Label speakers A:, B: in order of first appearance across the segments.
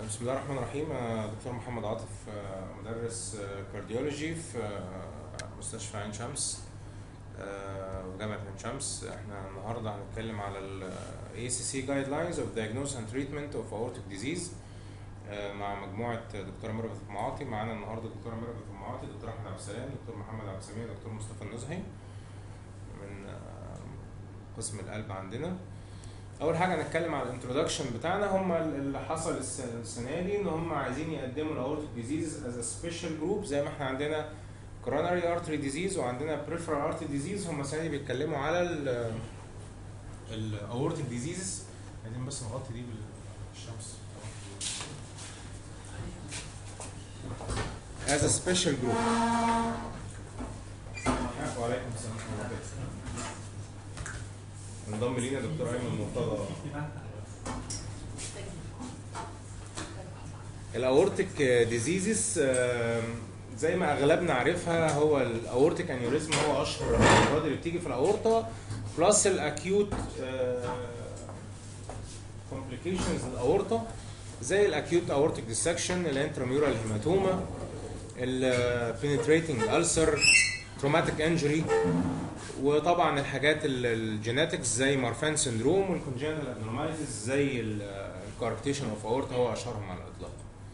A: بسم الله الرحمن الرحيم آه، دكتور محمد عاطف آه، مدرس كارديولوجي في آه، مستشفى عين شمس آه، وجامعة عين شمس احنا النهارده هنتكلم على ال ACC Guidelines of Diagnosis and Treatment of Aortic Disease آه، مع مجموعة دكتورة ميرفت المعاطي معانا النهارده دكتورة ميرفت المعاطي دكتور أحمد عبد السلام دكتور محمد عبد السميع دكتور مصطفى النزهي من آه، قسم القلب عندنا اول حاجه هنتكلم على الانترودكشن بتاعنا هم اللي حصل الس- السنه دي ان هم عايزين يقدموا الاورتيك ديزيز از سبيشال جروب زي ما احنا عندنا coronary artery disease وعندنا peripheral artery disease هم السنه دي بيتكلموا على ال الاورتيك ديزيزز عايزين بس نغطي دي بالشمس as a special group وعليكم السلام ورحمه الله وبركاته انضم لينا دكتور ايمن مرتضى الاورتيك ديزيزز زي ما اغلبنا عارفها هو الاورتيك انيوريزم هو اشهر الامراض اللي بتيجي في الاورطه بلس الاكيوت كومبليكيشنز الاورطه زي الاكيوت اورتيك ديسكشن الانتراميورال هيماتوما البينتريتنج السر تروماتيك انجري وطبعا الحاجات الجينetics زي مارفان سندروم والكونجنتال ابنورماليتيز زي الكاركتيشن اوف اورتا هو اشهرهم على الاطلاق.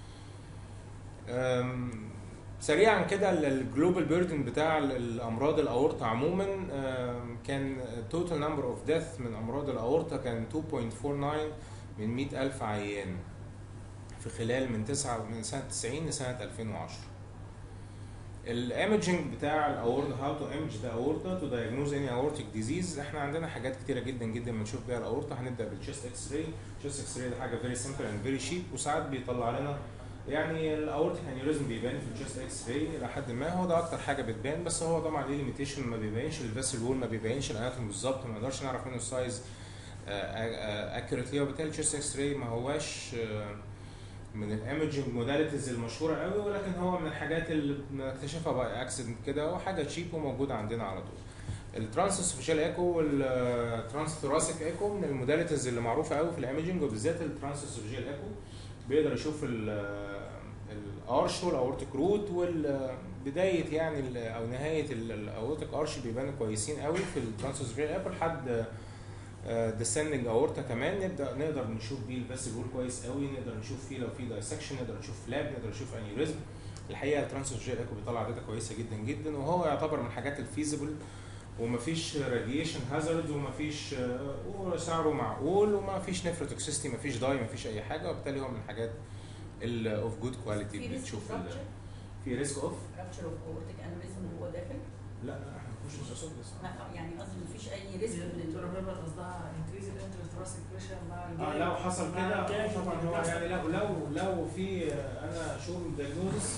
A: أم، سريعا كده الجلوبال بيردن بتاع ال- الامراض الاورطه عموما أم، كان توتال نمبر اوف ديث من امراض الاورطه كان 2.49 من 100000 عيان في خلال من 9 من سنه 90 لسنه 2010. الايمجنج بتاع الاورتا هاو تو ايمج ذا اورتا تو دايجنوز اني اورتيك ديزيز احنا عندنا حاجات كتيره جدا جدا بنشوف بيها الاورتا هنبدا بالتشست اكس راي التشست اكس راي ده حاجه فيري سمبل اند فيري شيب وساعات بيطلع لنا يعني الاورتيك انيوريزم بيبان في التشست اكس راي الى حد ما هو ده اكتر حاجه بتبان بس هو طبعا ليه ليميتيشن ما بيبينش الفيسل وول ما بيبينش الاناتوم بالظبط ما نقدرش نعرف منه السايز اكيوريتلي وبالتالي التشست اكس راي ما هواش آه، من الايمجنج موداليتيز المشهوره قوي ولكن هو من الحاجات اللي بنكتشفها باي اكسيدنت كده وحاجه تشيب وموجوده عندنا على طول الترانس اسوفيشال ايكو والترانس ثوراسيك ايكو من الموداليتيز اللي معروفه قوي في الايمجنج وبالذات الترانس اسوفيشال ايكو بيقدر يشوف الارش والاورتيك روت والبدايه يعني ال- او نهايه الاورتيك ارش بيبانوا كويسين قوي في الترانس اسوفيشال ايكو لحد ديسندنج اورتا كمان نبدا نقدر نشوف بيه الفيسل وول كويس قوي نقدر نشوف فيه لو في دايسكشن نقدر نشوف فلاب نقدر نشوف انيوريزم الحقيقه الترانسفيرجيال ايكو بيطلع داتا كويسه جدا جدا وهو يعتبر من الحاجات الفيزبل ومفيش راديشن هازارد ومفيش آه، وسعره معقول ومفيش نفروتوكسيستي مفيش داي مفيش اي حاجه وبالتالي هو من الحاجات اوف جود
B: في
A: كواليتي
B: ريسك
A: بتشوف ال-
B: رابتشر
A: في ريسك اوف
B: رابتشر اوف اورتيك انوريزم وهو داخل
A: لا لا احنا مش مقصود
B: لا، يعني قصدي مفيش اي ريسك من
C: الدكتوره
B: ال-
C: ميرفت قصدها انكريز الانترثراسيك بريشر مع
A: اه
C: الجاي
A: لو حصل
C: مع
A: كده
C: الجاي
A: آه، طبعا هو
C: بيحصل.
A: يعني لو لو لو في آه، انا شور من الدايجنوزس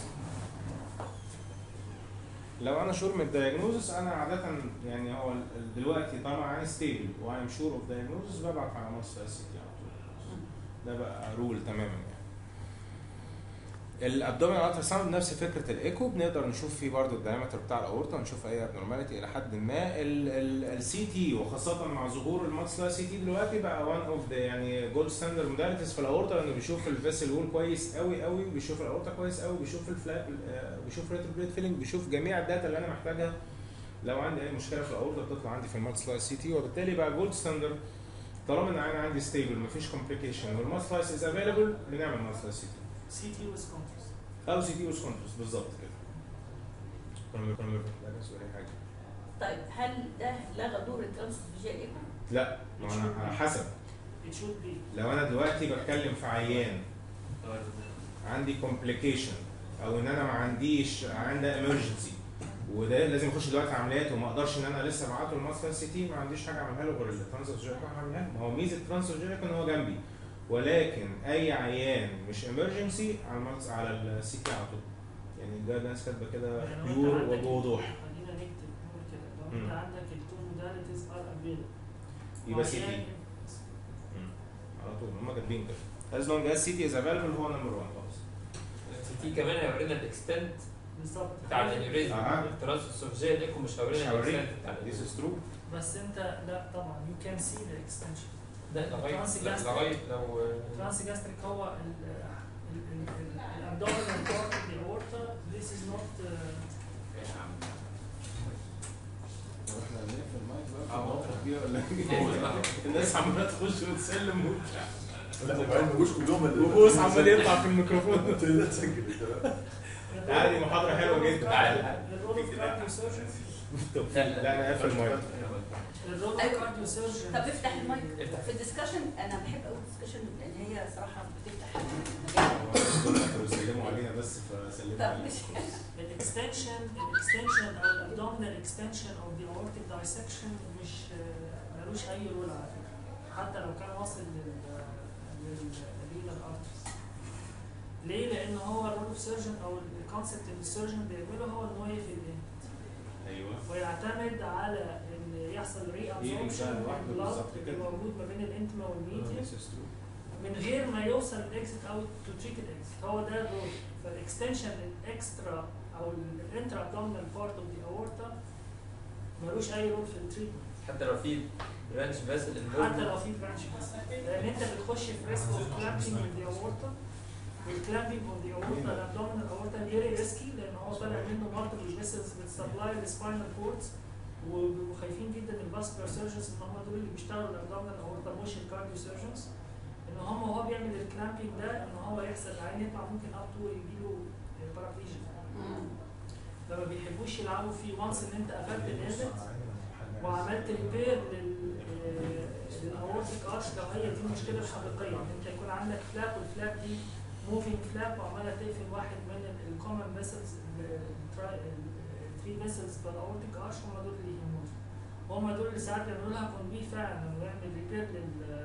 A: لو انا شور من الدايجنوزس انا عاده يعني هو ال- دلوقتي طالما انا ستيبل وايم شور اوف دايجنوزس ببعت على مصر اس تي على طول ده بقى رول تماما يعني الابدومينال الترا ساوند نفس فكره الايكو بنقدر نشوف فيه برضو الدايمتر بتاع الاورطه ونشوف اي ابنورماليتي الى حد ما السي تي وخاصه مع ظهور الماكسلا سي تي دلوقتي بقى وان اوف ذا يعني جولد ستاندرد موداليتيز في الاورطه لانه بيشوف الفيسل وول كويس قوي قوي بيشوف الاورطه كويس قوي بيشوف الفلاب آه، بيشوف ريتروبليت فيلينج بيشوف جميع الداتا اللي انا محتاجها لو عندي اي مشكله في الاورطه بتطلع عندي في الماكسلا سي تي وبالتالي بقى جولد ستاندرد طالما ان انا عندي ستيبل مفيش كومبليكيشن والماكسلا از افيلبل بنعمل ماكسلا سي تي
C: سي تي ويز كونترست
A: او سي تي ويز كونترست بالظبط كده كنا كنا لا بس ولا حاجه
B: طيب هل ده لغى دور الترانسفيجيال ايكو؟
A: لا ما انا على حسب
C: it should be
A: لو انا دلوقتي بتكلم في عيان عندي كومبليكيشن او ان انا ما عنديش عندي امرجنسي وده لازم يخش دلوقتي عمليات وما اقدرش ان انا لسه ابعته الماستر سي تي ما عنديش حاجه اعملها له غير الترانسفير هعملها له ما هو ميزه الترانسفير ان هو جنبي ولكن اي عيان مش امرجنسي على الماس على السي تي على طول يعني ده ناس كاتبه كده
C: يعني لو أنت
A: بيور
C: عندك-
A: وبوضوح
C: خلينا نكتب نقول كده لو
A: مم.
C: انت عندك التو موداليتيز ار افيلبل
A: يبقى سي تي على طول هم كاتبين كده as long as CT is available هو نمبر 1 خلاص
D: في كمان هيورينا الاكستنت
C: بالظبط
D: بتاع الانيوريزم
A: أها.
D: التراس السوفجيه ايكو مش
A: مش
D: هيورينا
A: هوريك
D: الاكستنت بتاع
A: this
D: الانيوريزم
A: is true
C: بس انت لا طبعا يو كان سي ذا اكستنشن
D: ده لغايه
C: Trans-
D: لا، لغايه لو
C: ترانس جاستريك هو abdominal part of the aorta, this is not uh,
A: هو احنا بنقفل المايك بقى في
D: اه.
A: الموقف دي ولا
D: هو
A: إيه؟
D: بقى.
A: الناس عماله تخش وتسلم وبتاع
E: لا وبعدين ما جوش كلهم اللي-
A: وبوس عمال يطلع في الميكروفون
E: انت لا تسجل انت بقى.
A: تعالى دي محاضرة حلوة جدا.
D: تعالى.
C: الرول اوف كارديو سيرجن
A: لا انا قافل المايك
C: الرول اوف
B: أيوة.
C: كارديو سيرجن
B: طب افتح المايك
D: افتح.
B: في الدسكشن انا بحب قوي الدسكشن لان هي صراحه بتفتح المجال
A: بيسلموا علينا بس فسلموا
B: طب
A: علينا
B: مش
C: الاكستنشن الاكستنشن او الابدومينال اكستنشن او the aortic dissection مش آه، ملوش اي رول على فكره حتى لو كان واصل لل للرينال ارترز ليه؟ لان هو الرول اوف سيرجن او الكونسبت اللي السيرجن بيعمله هو ان هو يقفل الانت
A: ايوه
C: ويعتمد على ان يحصل ري
A: إيه
C: ابسوربشن
A: ده لوحده بالظبط
C: اللي
A: كده.
C: موجود ما بين الانتما والميديا
A: This is true.
C: من غير ما يوصل الاكزit او تو تريت الاكزit هو ده الرول فالاكستنشن الاكسترا او الانترا ابدومينال بارت اوف ذا اورتا ملوش اي رول في التريتمنت
D: حتى لو في برانش فاسل
C: حتى لو في برانش بس لان انت بتخش في ريسك اوف كلامبينج اوف ذا اورتا والكلامبينج اوف ذا اورتا الابدومينال اورتا فيري ريسكي لان هو طالع منه مالتيبل فيسلز بتسبلاي السباينال كوردز وخايفين جدا الفاسكولار سيرجنز ان هم دول اللي بيشتغلوا الابدومينال اورتا مش الكارديو سيرجنز ان هم وهو بيعمل الكلامبينج ده ان هو يحصل العين يطلع ممكن اب تو يجيله بارابليجيا فما بيحبوش يلعبوا فيه وانس ان انت قفلت الانلت وعملت ريبير لل للاورتيك ارش لو هي دي المشكله الحقيقيه ان انت يكون عندك فلاب والفلاب دي موفينج فلاب وعماله تقفل واحد من الكومن فيسلز الثري فيسلز بتاع الاورتيك ارش هم دول اللي يهمونا هم دول اللي ساعات بيعملوا لها كونبي فعلا انه يعمل ريبير لل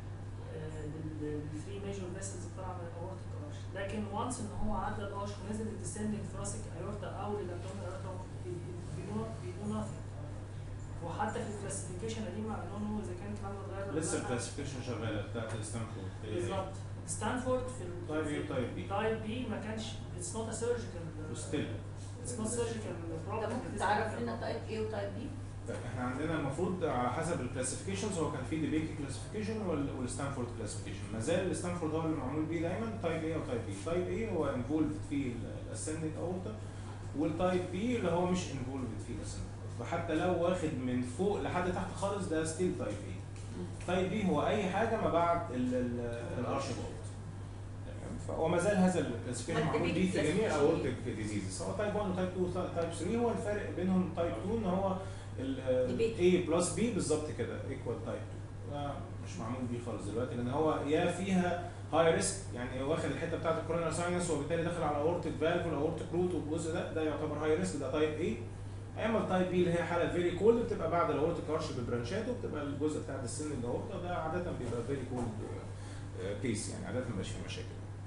C: للثري ميجور فيسلز بتاع الاورتيك ارش لكن وانس ان هو عدى الارش ونزل الديسندنج ثراسيك ايورتا او للابدومينال ايورتا بيدو ناثينج وحتى في الكلاسيفيكيشن القديمه قالوا انه اذا كان الكلام ده اتغير ولا
A: لسه
C: لأ.
A: الكلاسيفيكيشن شغاله بتاعت ستانفورد
C: بالظبط ستانفورد في
A: تايب ايه وتايب بي
C: تايب بي ما كانش اتس نوت ا سيرجيكال
A: وستيل
C: اتس نوت سيرجيكال
B: ده ممكن تعرف لنا تايب ايه وتايب بي
A: طيب احنا عندنا المفروض على حسب الكلاسيفيكيشنز هو كان في ديبيكي كلاسيفيكيشن والستانفورد كلاسيفيكيشن ما زال الستانفورد هو اللي معمول بيه دايما تايب ايه وتايب بي تايب ايه هو انفولد في الاسندنج اورتا والتايب بي اللي هو مش انفولد في الاسندنج فحتى لو واخد من فوق لحد تحت خالص ده ستيل تايب ايه تايب بي هو اي حاجه ما بعد الارش اورت تمام فهو ما زال هذا الكلاسيفيكيشن معمول بيه في جميع الاورتيك ديزيزز هو تايب 1 وتايب 2 وتايب 3 هو الفرق بينهم تايب 2 ان هو ال A بلس B بالظبط كده ايكوال تايب 2 ده مش معمول بيه خالص دلوقتي لان هو يا فيها هاي ريسك يعني واخد الحته بتاعت الكورونر ساينس وبالتالي داخل على اورتيك فالف والاورتيك روت والجزء ده ده يعتبر هاي ريسك ده تايب A اما التايب بي اللي هي حاله فيري كولد بتبقى بعد الاورتيك ارش ببرانشاته بتبقى الجزء بتاع السن الاورتا ده عاده بيبقى فيري كولد كيس يعني عاده ما بيبقاش فيه مشاكل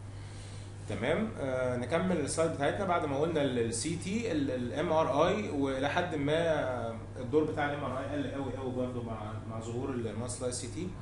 A: تمام آه نكمل السلايد بتاعتنا بعد ما قلنا السي تي الام ار اي ولحد ما الدور بتاع الام ار اي قل قوي قوي برده مع مع ظهور الماسلا سي تي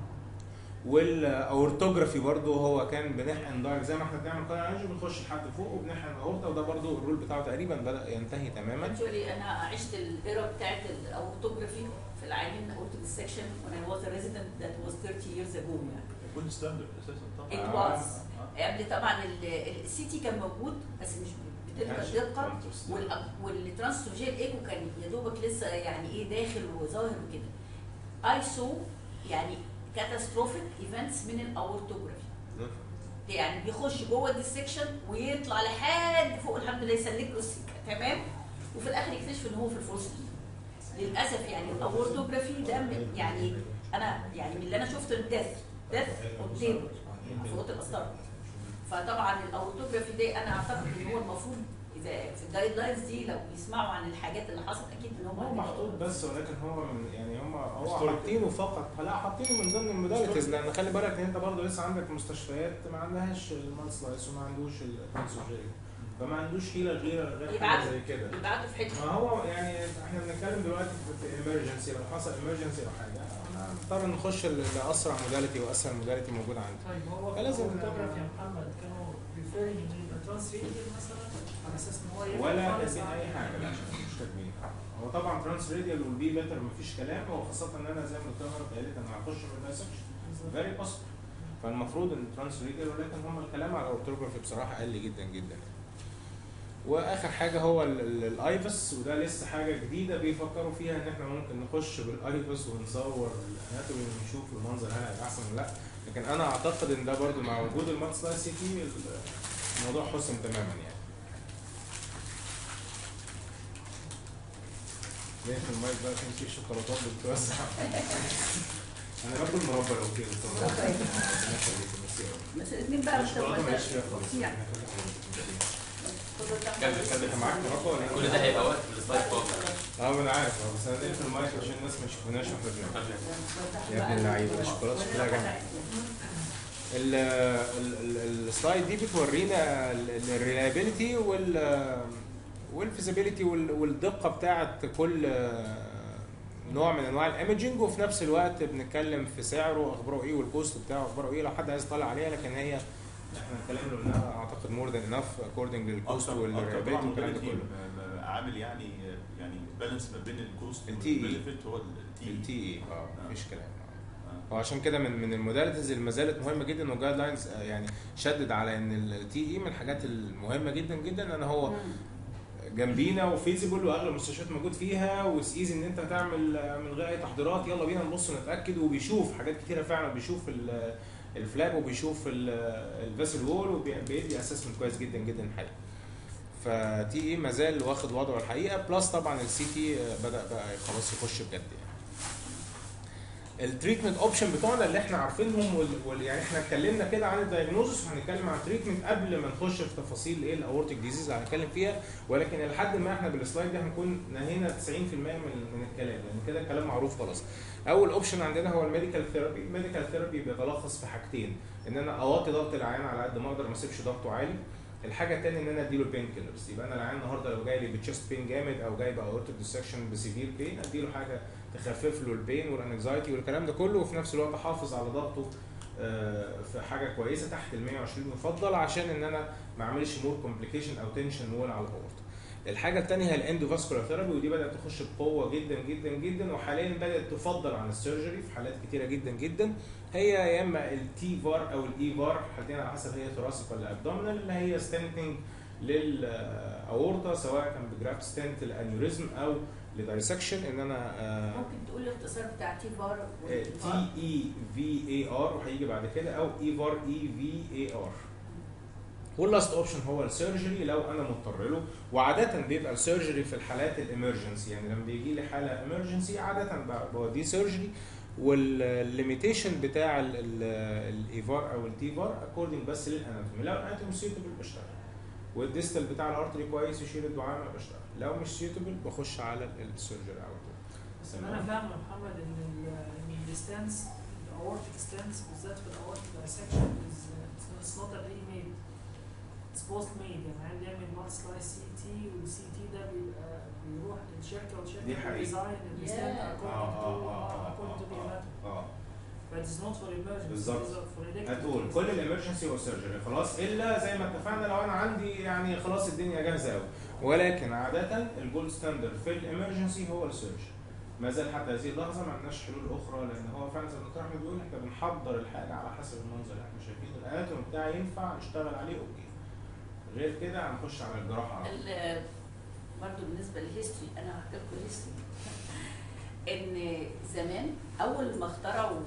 A: والاورتوجرافي برده هو كان بنحقن دايركت زي ما احنا بنعمل كارنج بنخش لحد فوق وبنحقن الاورتا وده برده الرول بتاعه تقريبا بدا ينتهي تماما
B: اكشولي انا عشت الايرا بتاعت الاورتوجرافي في العيانين اورتو ديسكشن when I was a resident that was 30 years ago يعني
E: كل ستاندرد اساسا
B: it
E: طبعا
B: was قبل طبعا السي تي كان موجود بس مش بتلك الدقه والأب- والترانسفيجيال ايكو كان يا دوبك لسه يعني ايه داخل وظاهر وكده اي سو يعني كاتاستروفيك ايفنتس من الاورتوجرافي يعني بيخش جوه الديسكشن ويطلع لحد فوق الحمد لله يسلك له السكه تمام وفي الاخر يكتشف ان هو في الفورس للاسف يعني الاورتوجرافي ده من- يعني انا يعني من اللي انا شفته الدث دث اون تيبل في اوضه القسطره فطبعا الاورتوجرافي ده انا اعتقد ان هو المفروض اذا في الجايد لاينز دي لو بيسمعوا عن الحاجات اللي حصلت اكيد ان هم
A: هو محطوط بس ولكن هو من يعني هم هو
E: Historical.
A: حاطينه فقط لا حاطينه من ضمن الموداليتيز لان خلي بالك ان انت برضه لسه عندك مستشفيات ما عندهاش المالسلايس وما عندوش الكونسوجيري فما عندوش حيله غير غير حاجه
B: يبعتوا.
A: زي كده
B: يبعتوا في حته
A: ما هو يعني احنا بنتكلم دلوقتي في ايمرجنسي لو حصل ايمرجنسي او حاجه نضطر نخش لاسرع موداليتي واسهل موداليتي موجود عندي
C: طيب هو
A: فلازم
C: الفوتوغرافي يا محمد كانوا ريفيرنج للترانس ريديال مثلا على اساس ان هو يعمل
A: ولا
C: خالص
A: كاتبين اي حاجه لا مش كاتبين هو طبعا ترانس راديال والبي بيتر مفيش كلام هو خاصه ان انا زي ما قلت لك قالت انا هخش في الدايسكشن فيري بوسيبل فالمفروض ان ترانس ريدر ولكن هم الكلام على الاورتوجرافي بصراحه قل جدا جدا واخر حاجه هو ال- ال- الايفس وده لسه حاجه جديده بيفكروا فيها ان احنا ممكن نخش بالايفس ونصور الاناتومي ونشوف المنظر هل هيبقى احسن ولا لا لكن انا اعتقد ان ده برضو مع وجود المات سلايس سي تي الموضوع حسن تماما يعني ليه في المايك بقى كان في شوكولاتات بتتوزع انا باكل مربى لو كده طبعا ربنا يخليك، ميرسي أوي.
B: بس الاثنين بقى مش
A: الشوكولاته ماليش فيها خالص
B: وقتيع.
D: كمل كمل
A: انت معاك مربى ولا إيه؟
D: كل ده هيبقى وقت السلايد فوق
A: اه ما انا عارف اه بس انا قلت المايك عشان الناس ما يشوفوناش واحنا بنعمل يا ابن اللعيبه الشوكولاته شكلها جامد ال- ال- ال- السلايد دي بتورينا الريلابيلتي وال والفيزيبيليتي والدقه بتاعه كل نوع من انواع الايمجنج وفي نفس الوقت بنتكلم في سعره اخباره ايه والكوست بتاعه اخباره ايه لو حد عايز يطلع عليها لكن هي احنا الكلام اللي قلناه اعتقد مور ذان انف اكوردنج للكوست
E: اكتر اكتر
A: والريلابيلتي
E: طبعا
A: والكلام ده
E: mobility،
A: كله
E: م- م- عامل يعني يعني بالانس ما بين الكوست
A: ال TE.
E: والبنفيت هو التي
A: التي اي اه مفيش كلام آه.
E: آه.
A: وعشان كده من من الموداليتيز اللي ما زالت مهمه جدا والجايد لاينز يعني شدد على ان التي اي من الحاجات المهمه جدا جدا ان هو جنبينا وفيزيبل واغلب المستشفيات موجود فيها وايزي ان انت تعمل من غير اي تحضيرات يلا بينا نبص نتاكد وبيشوف حاجات كتيره فعلا بيشوف ال- الفلاب وبيشوف الفيسل وول وبيدي اسسمنت كويس جدا جدا الحقيقه فتي اي ما زال واخد وضعه الحقيقه بلس طبعا السي تي بدا بقى خلاص يخش بجد يعني التريتمنت اوبشن بتوعنا اللي احنا عارفينهم وال... وال... يعني احنا اتكلمنا كده عن الدايجنوزس وهنتكلم عن التريتمنت قبل ما نخش في تفاصيل ايه الاورتيك ديزيز اللي هنتكلم فيها ولكن لحد ما احنا بالسلايد دي هنكون نهينا 90% من من الكلام لان كده الكلام معروف خلاص. اول اوبشن عندنا هو الميديكال ثيرابي، الميديكال ثيرابي بيتلخص في حاجتين ان انا اوطي ضغط العيان على قد ما اقدر ما اسيبش ضغطه عالي. الحاجه الثانيه ان انا اديله بين كيلرز يبقى انا العيان النهارده لو جاي لي بتشست بين جامد او جاي باورتيك ديسكشن بسيفير بين اديله حاجه تخفف له البين والانكزايتي والكلام ده كله وفي نفس الوقت احافظ على ضغطه آه، في حاجه كويسه تحت ال 120 يفضل عشان ان انا ما اعملش مور كومبليكيشن او تنشن وول على الاورطه. الحاجه الثانيه هي الاندوفاسكولار ثيرابي ودي بدات تخش بقوه جدا جدا جدا وحاليا بدات تفضل عن السيرجري في حالات كتيره جدا جدا هي يا اما التي فار او الاي فار حالتين على حسب هي ثوراسيك ولا ابدومينال اللي هي ستنتنج للاورطه سواء كان بجرافت ستنت الانيوريزم او لدايسكشن ان انا آه،
B: ممكن تقول الاختصار بتاع تي فار
A: تي اي في اي ار وهيجي بعد كده او اي فار اي في اي ار واللاست اوبشن هو السيرجري لو انا مضطر له وعاده بيبقى السيرجري في الحالات الامرجنسي يعني لما بيجي لي حاله امرجنسي عاده ب- بوديه سيرجري والليميتيشن بتاع الايفار او التيفار اكوردنج بس للاناتومي لو الاناتومي سيوتبل بشتغل والديستال بتاع الارتري كويس يشيل الدعامه بشتغل لو مش سيوتبل بخش على السيرجري على طول
C: بس انا فاهم يا محمد ان ال- ان الستانس الاورتيك ستانس بالذات في الاورتيك دايسكشن اتس نوت ريلي ميد اتس بوست ميد يعني عندي يعمل مات سلايس سي تي والسي تي ده بيبقى بيروح للشركه والشركه
A: دي حقيقة.
C: ديزاين الستاند
B: Yeah.
C: according to according to the anatomy
A: اه
C: but it's not for emergency
A: بالظبط.
C: it's for elective
A: هتقول
C: cases.
A: كل الامرجنسي هو سيرجري خلاص الا زي ما اتفقنا لو انا عندي يعني خلاص الدنيا جاهزه قوي ولكن عاده الجولد ستاندرد في الامرجنسي هو السيرجري ما زال حتى هذه اللحظه ما عندناش حلول اخرى لان هو فعلا زي ما دكتور احمد بيقول احنا بنحضر الحاجه على حسب المنظر اللي احنا شايفينه الاناتومي بتاعي ينفع نشتغل عليه اوكي غير كده هنخش على الجراحه على طول.
B: ال- برضه بالنسبه للهيستوري انا هحكي لكم الهيستوري ان زمان اول ما اخترعوا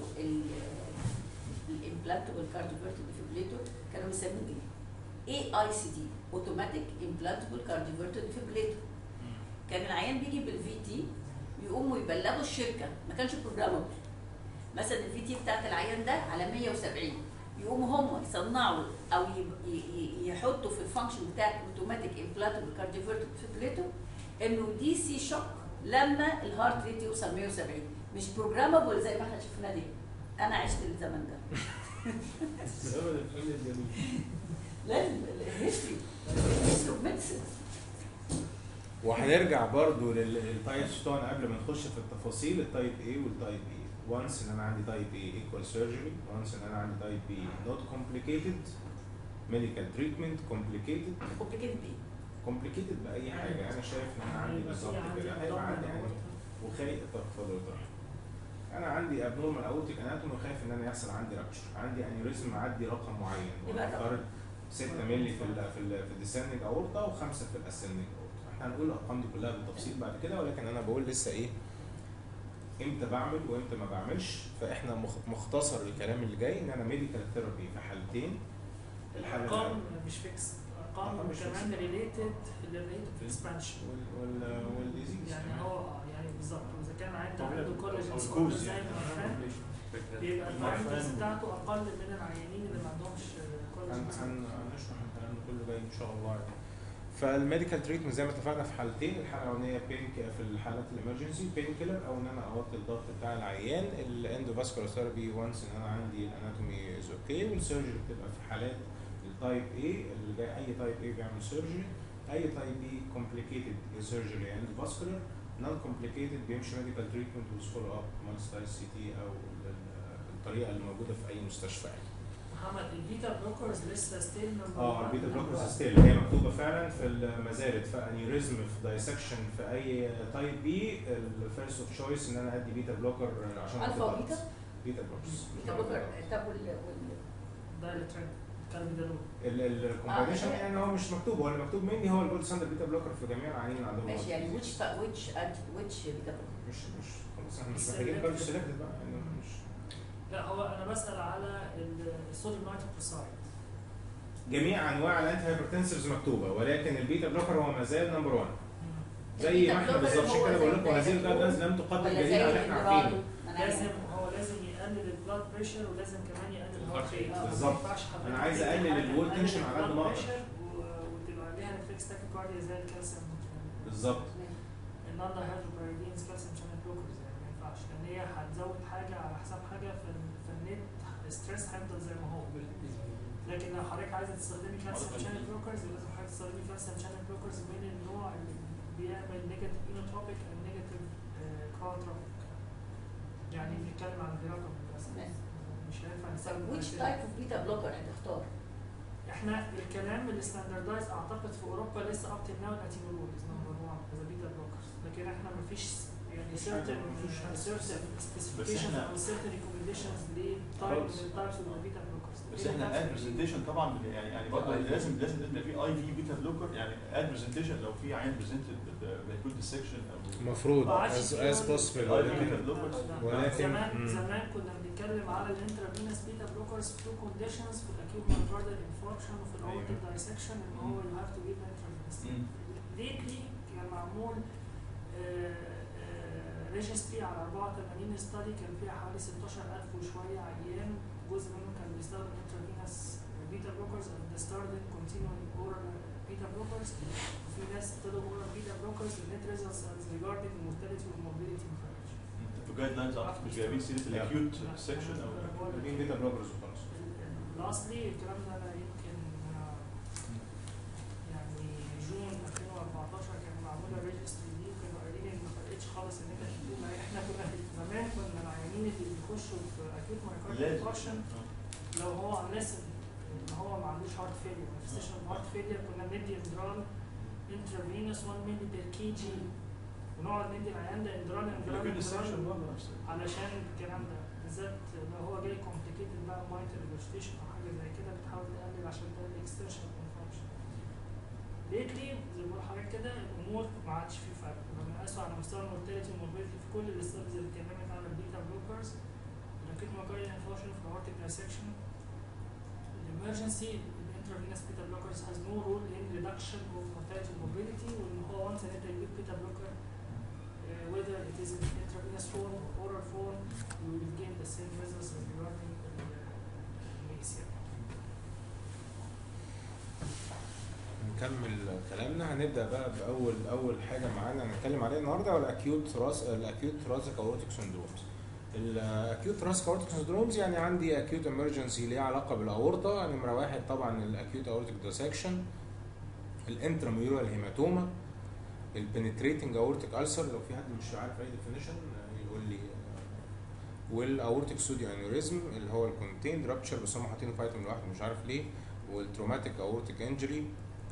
B: الامبلانتبل كارديوفيرتيك ديفيبريتور كانوا مسمينه ايه؟ اي اي سي دي اوتوماتيك امبلانتبل كارديوفيرتيك ديفيبريتور كان العيان بيجي بالفي تي يقوموا يبلغوا الشركه ما كانش بروجرامبل مثلا الفي تي بتاعت العيان ده على 170 يقوموا هم يصنعوا او ي- ي- ي- يحطوا في الفانكشن بتاع الاوتوماتيك امبلانتبل كارديوفيرتيك ديفيبريتور انه دي سي شوك لما الهارت ريت يوصل 170 مش بروجرامبل زي ما احنا شفنا دي انا عشت الزمن ده لازم الهيستوري هيستوري اوف ميديسن
A: وهنرجع برضو للتايبس بتوعنا قبل ما نخش في التفاصيل التايب A والتايب B وانس ان انا عندي تايب A equal surgery وانس ان انا عندي تايب B not complicated medical treatment complicated
B: كومبليكيتد ايه؟
A: complicated باي حاجه انا شايف ان انا عندي
C: يبقى في
A: بالظبط
C: عندي
A: كده هيبقى عندي
C: abdominal
A: يعني
C: aorta.
A: وخارج طب اتفضل يا طارق. انا عندي ابنورمال اورتيك اناتومي وخايف ان انا يحصل عندي رابتشر عندي انيوريزم معدي رقم معين
B: يبقى الرقم.
A: ونفترض 6 مللي في ال في ال في الديسندنج اورتا و5 في الاسندنج اورتا احنا هنقول الارقام دي كلها بالتفصيل بعد كده ولكن انا بقول لسه ايه امتى بعمل وامتى ما بعملش فاحنا مخ- مختصر الكلام اللي جاي ان انا ميديكال ثيرابي في حالتين الحاله
C: الارقام
A: الأولى
C: مش فيكس
A: أرقام
C: ارقام
A: مش
C: كمان
A: fixed.
C: ريليتد للريت اوف اكسبانشن
A: وال وال والديزيز
C: يعني هو يعني بالظبط اذا كان عنده
E: طبيعي.
C: عنده كولاجين
E: أو
C: سكور
E: الكوز
C: زي
E: يعني.
C: ما فاهم بيبقى الفايندنجز بتاعته اقل من العيانين اللي ما عندهمش كولاجين
A: هن-
C: سكور
A: هن- هنشرح الكلام ده كله جاي ان شاء الله يعني. فالميديكال تريتمنت زي ما اتفقنا في حالتين الحاله الاولانيه بين في الحالات الامرجنسي بين كيلر او ان انا اوطي الضغط بتاع العيان الاندوفاسكولار ثيرابي وانس ان انا عندي الاناتومي از اوكي والسيرجري بتبقى في حالات التايب اي اللي جاي اي تايب اي بيعمل سيرجري اي تايب بي كومبليكيتد سيرجري اندوفاسكولار نون كومبليكيتد بيمشي ميديكال تريتمنت ويز فولو اب مالستايل سي تي او ال- الطريقه اللي موجوده في اي مستشفى يعني.
C: محمد البيتا بلوكرز لسه ستيل نمبر
A: اه البيتا بلوكرز ستيل هي مكتوبه فعلا في المزارد في انيوريزم في دايسكشن في اي تايب بي الفيرست اوف تشويس ان انا ادي بيتا بلوكر عشان
B: الفا
A: أضغط.
B: وبيتا
A: بيتا بلوكرز
B: بيتا بلوكر طب وال وال
C: ده اللي ترند كالبيدالول
A: الكومبينيشن
B: آه.
A: يعني هو مش مكتوب هو اللي مكتوب مني هو الجولد ستاندرد بيتا بلوكر في جميع العيانين اللي عندهم
B: ماشي يعني
A: autism.
B: ويتش ويتش ويتش بيتا بلوكر
A: مش مش خلاص احنا مش محتاجين كارد سيلكتد بقى يعني مش
C: لا هو انا بسال على الصوديوم نايتروكسايد
A: جميع انواع الانتي هايبرتنسفز مكتوبه ولكن البيتا بلوكر هو ما زال نمبر 1 زي ما احنا
B: البيتا
A: بالظبط عشان
B: بلوكر
A: كده بقول
B: هو
A: لكم
B: زي
A: هذه
B: الدايزابول
A: الجايدلاينز لم تقدم
B: ولا
A: جديد
B: زي
A: على اللي احنا عارفينه
B: الإندرالو؟ أنا عارفة.
C: لازم هو لازم يقلل البلاد بريشر ولازم كمان يقلل الهارت ريت
B: آه.
A: بالظبط. أنا عايز أقلل الوول تنشن على قد ما أقدر.
C: وتبقى ليها ريفلكس تاكيكارديا زي الكالسيوم
A: بالظبط
C: النون هيدروبايريدينز كالسيوم شانل بلوكرز يعني ما ينفعش لان هي هتزود حاجه على حساب حاجه فال- فالنت ستريس هيفضل زي ما هو لكن لو حضرتك عايزه تستخدمي كالسيوم شانل بلوكرز لازم حضرتك تستخدمي كالسيوم شانل بلوكرز من النوع اللي بيعمل نيجاتيف اينوتروبيك او نيجاتيف كارتروبيك يعني بنتكلم عن الرقم للاسف
B: تمام.
C: مش هينفع
B: طب
C: نستخدم
B: ويتش
C: كده.
B: تايب اوف بيتا بلوكر هتختار؟
C: احنا الكلام الستاندردايز اعتقد في اوروبا لسه اب تو ناو الاتيمولول از نمبر 1 از بيتا بلوكرز لكن احنا ما فيش يعني
A: مفيش
C: certain
A: حاجة- مفيش حاجة.
C: certain specifications
E: إحنا-
C: او certain recommendations لتايب
E: خلاص.
C: من التايبس اوف البيتا بلوكرز
E: بس احنا الاد برزنتيشن طبعا يعني يعني برضه لازم لازم يبقى في اي في بيتا بلوكر يعني اد برزنتيشن لو في عين برزنتد بيكون ديسكشن او
A: المفروض
C: آه،
A: as,
C: عشان
A: as
C: كده-
A: possible
E: آه،
A: ولكن
E: بيتا بلوكر
A: ولكن-
C: زمان
A: مم.
C: زمان كنا بنتكلم على الانترافينوس بيتا بلوكرز في تو كونديشنز في الاكيوت مايوكاردال انفاركشن وفي الاورتيك دايسكشن ان هو يو هاف تو جيف انترافينوس ليتلي كان معمول ريجستري على 84 ستادي كان فيها حوالي 16000 وشويه عيان جزء منهم كان بيستخدم انترافينوس بيتا بلوكرز and started continuing oral بيتا بلوكرز وفي ناس ابتدوا oral بيتا بلوكرز النت ريزلتس as regarding mortality والmorbidity information
E: في جايد لاينز مش جايبين سيره الاكيوت سكشن او
A: مين بيتا بلوكرز وخلاص
C: لاستلي الكلام ده انا يمكن آه، يعني جون 2014 كان معموله ريجستري دي وكانوا قايلين ان ما فرقتش خالص ان انت تجيب ما احنا كنا في زمان كنا العيانين اللي بيخشوا في اكيوت مايكارديال
E: لازم
C: انفاركشن لو هو الناس ان هو ما عندوش هارت فيلير مانيفستيشن هارت فيلير كنا بندي اندرال انترافينوس 1 مللي بير كي جي ونقعد ندي العيان ده اندرال اندرال
E: الاكيوت سكشن
C: اندرال
E: برضه نفس
C: علشان الكلام ده بالذات لو هو جاي كومبليكيتد بقى مايتر ريجستريشن او حاجه زي كده بتحاول تقلل عشان تعمل اكستنشن فانكشن ليتلي زي ما بقول لحضرتك كده الامور ما عادش في فرق لما قاسوا على مستوى المورتاليتي والموربيديتي في كل الاستاديز اللي اتكلمت على البيتا بلوكرز الاكيوت مايكارديال انفاركشن في الاورتيك دايسكشن الامرجنسي الانترافينوس بيتا بلوكرز هاز نو رول ان ريدكشن اوف mortality and morbidity وان هو وانس ان انت تجيب بيتا بلوكر uh, whether it is in intravenous form or oral form, you will gain the same results as regarding the MACE.
A: نكمل كلامنا هنبدا بقى باول اول حاجه معانا هنتكلم عليها النهارده هو الاكيوت ثراس الاكيوت ثراسيك اورتيك سندرومز الاكيوت ثراسيك اورتيك سندرومز يعني عندي اكيوت امرجنسي ليها علاقه بالاورطه نمره واحد طبعا الاكيوت اورتيك ديسكشن الانتراميورال هيماتوما البنتريتنج اورتيك السر لو في حد مش عارف اي ديفينيشن يقول لي والاورتيك سوديو انوريزم اللي هو الكونتيند رابتشر بس هم حاطينه فايتامين واحد مش عارف ليه والتروماتيك اورتيك انجري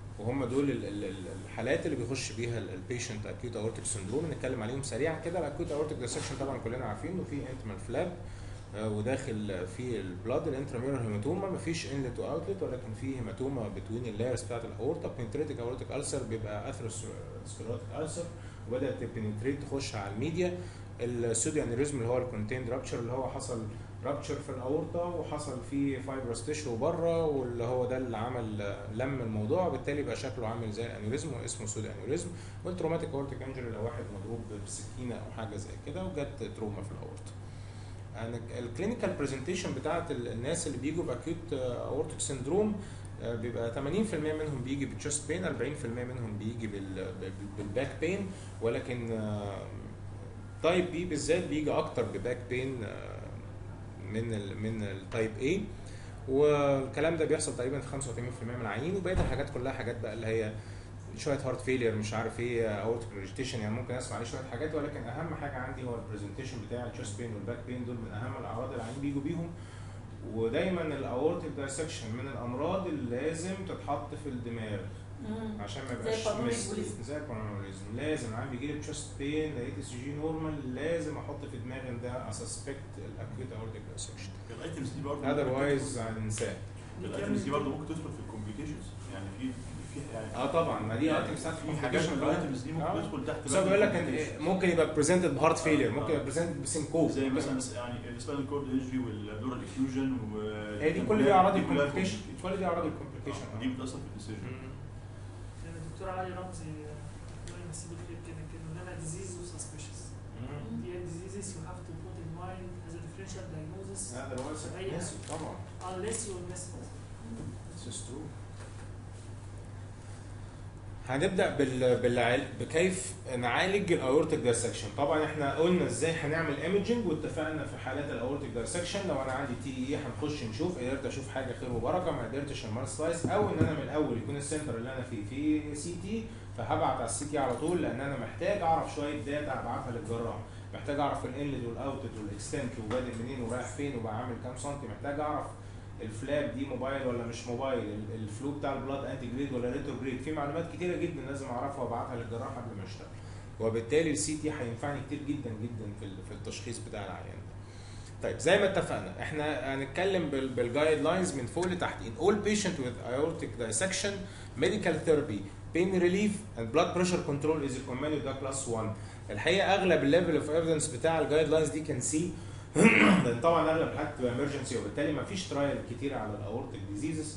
A: وهم دول ال- ال- ال- الحالات اللي بيخش بيها البيشنت اكيوت اورتيك سندروم نتكلم عليهم سريعا كده الاكيوت اورتيك ديسكشن طبعا كلنا عارفين انه في انتمال فلاب وداخل في البلاد الانتراميرال هيماتوما مفيش انلت واوتلت ولكن في هيماتوما بتوين اللايرز بتاعت الاورتا بنتريتك اورتيك السر بيبقى اثيروسكليروتيك السر وبدات تبنتريت تخش على الميديا السوديو انيريزم اللي هو الكونتيند رابتشر اللي هو حصل رابتشر في الاورطه وحصل فيه فايبرس تيشو بره واللي هو ده اللي عمل لم الموضوع وبالتالي بقى شكله عامل زي الانيوريزم واسمه سوديو انيوريزم والتروماتيك اورتيك انجري لو واحد مضروب بسكينه او حاجه زي كده وجت تروما في الاورطه. يعني الكلينيكال برزنتيشن بتاعت ال- الناس اللي بيجوا باكيوت اورتيك سندروم آه، بيبقى 80% منهم بيجي بالتشست بين 40% منهم بيجي بال- بال- بالباك بين ولكن تايب بي بالذات بيجي اكتر بباك بين آه، من ال من التايب A والكلام ده بيحصل تقريبا في 85% من العيانين وبقيه الحاجات كلها حاجات بقى اللي هي شويه هارت فيلير مش عارف ايه اورتيك ريجيتيشن يعني ممكن اسمع عليه شويه حاجات ولكن اهم حاجه عندي هو البرزنتيشن بتاع التشست بين والباك بين دول من اهم الاعراض اللي العيانين بيجوا بيهم ودايما الاورتيك دايسكشن من الامراض اللي لازم تتحط في الدماغ
B: مم.
A: عشان ما
B: زي
A: يبقاش
B: البلمونري
A: مس-
B: embolism.
A: زي البلمونريزم لازم عندي يجي لي تشست بين لقيت اس جي نورمال لازم احط في دماغي ان ده اسسبكت الاكيوت اورتيك دايسكشن
E: الايتمز دي برضه
A: اذروايز هننساه
E: الايتمز دي برضه ممكن تدخل في الكومبليكيشنز يعني في في يعني
A: اه طبعا ما دي ايتمز بتاعت
E: في حاجات من الايتمز دي ممكن
A: آه.
E: تدخل تحت
A: بس هو بيقول لك
E: complications.
A: إن ممكن يبقى بريزنتد بهارت فيلير
E: آه.
A: ممكن يبقى بريزنتد بسنكوب
E: زي مثلا يعني السباينال كورد انجري والبلورال افيوجن و
A: هي دي كل دي اعراض
E: دي كلها
A: الكومبليكيشن
E: complications.
A: كل دي اعراض
E: آه،
A: الكومبليكيشن
E: دي بتاثر في الديسيجن
C: يعني الدكتور علي رمزي الله يمسيه بالخير كده كده ان انا ديزيز وسسبشس دي ديزيزز يو هاف تو بوت ان مايند از ا ديفرنشال دايجنوزس
A: هذا هو
C: أي
A: نسي طبعا
C: unless you miss it
A: This is true. هنبدا بال... بالعل... بكيف نعالج الاورتيك دايسكشن طبعا احنا قلنا ازاي هنعمل ايمجنج واتفقنا في حالات الاورتيك دايسكشن لو انا عندي تي اي هنخش نشوف قدرت اشوف حاجه خير وبركه ما قدرتش المال سلايس او ان انا من الاول يكون السنتر اللي انا فيه في سي تي فهبعت على السي تي على طول لان انا محتاج اعرف شويه داتا ابعتها للجراح محتاج اعرف الانلت والاوتلت والاكستنت وبادئ منين ورايح فين وبعمل كام سنتي محتاج اعرف الفلاب دي موبايل ولا مش موبايل ال- الفلو بتاع البلاد انتي جريد ولا ريترو جريد في معلومات كتيره جدا لازم اعرفها وابعتها للجراح قبل ما اشتغل وبالتالي السي تي هينفعني كتير جدا جدا في ال- في التشخيص بتاع العيان ده طيب زي ما اتفقنا احنا هنتكلم بالجايد لاينز من فوق لتحت in all patient with aortic dissection medical therapy pain relief and blood pressure control is recommended ده كلاس 1 الحقيقه اغلب الليفل اوف ايفيدنس بتاع الجايد لاينز دي كان سي لان طبعا اغلب الحالات بتبقى emergency وبالتالي ما فيش ترايل كتير على الاورتيك ديزيزز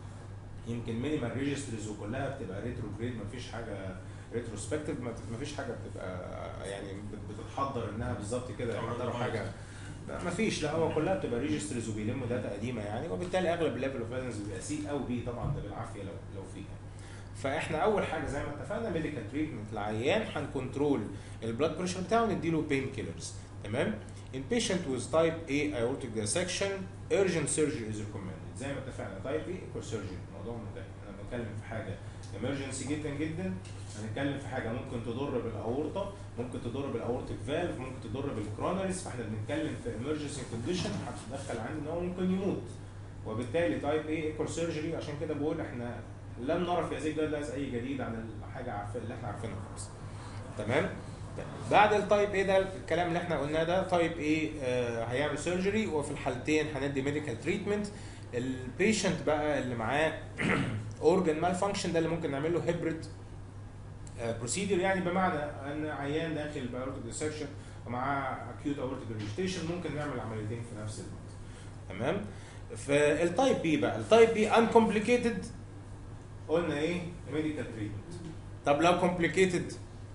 A: يمكن مينيمال ريجسترز وكلها بتبقى ريترو جريد ما فيش حاجه ريتروسبكتيف ما فيش حاجه بتبقى يعني بت- بتتحضر انها بالظبط كده يحضروا حاجه لا ما فيش لا هو كلها بتبقى ريجسترز وبيلموا داتا قديمه يعني وبالتالي اغلب الليفل اوف ايفيدنس بيبقى سي او بي طبعا ده بالعافيه لو لو فيها فاحنا اول حاجه زي ما اتفقنا ميديكال تريتمنت العيان هنكنترول البلاد بريشر بتاعه ونديله بين كيلرز تمام In patient with type A aortic dissection, urgent surgery is recommended. زي ما اتفقنا type A equal surgery الموضوع منتهي. انا بتكلم في حاجه emergency جدا جدا هنتكلم في حاجه ممكن تضر بالاورطه ممكن تضر بالاورتيك فالف ممكن تضر بالكرونريز فاحنا بنتكلم في emergency condition هتدخل عندي ان هو ممكن يموت وبالتالي تايب A ايكوال سيرجري عشان كده بقول احنا لم نرى في هذه الجايد اي جديد عن الحاجه عارفين اللي احنا عارفينها خلاص تمام بعد التايب A ده الكلام اللي احنا قلناه ده تايب A آه هيعمل سيرجري وفي الحالتين هندي ميديكال تريتمنت البيشنت بقى اللي معاه اورجن مال فانكشن ده اللي ممكن نعمل له هيبريد بروسيدر يعني بمعنى ان عيان داخل بايورتيك ديسكشن ومعاه اكيوت اورتيك ريجيتيشن ممكن نعمل عمليتين في نفس الوقت تمام فالتايب بي بقى التايب بي uncomplicated قلنا ايه ميديكال تريتمنت طب لو complicated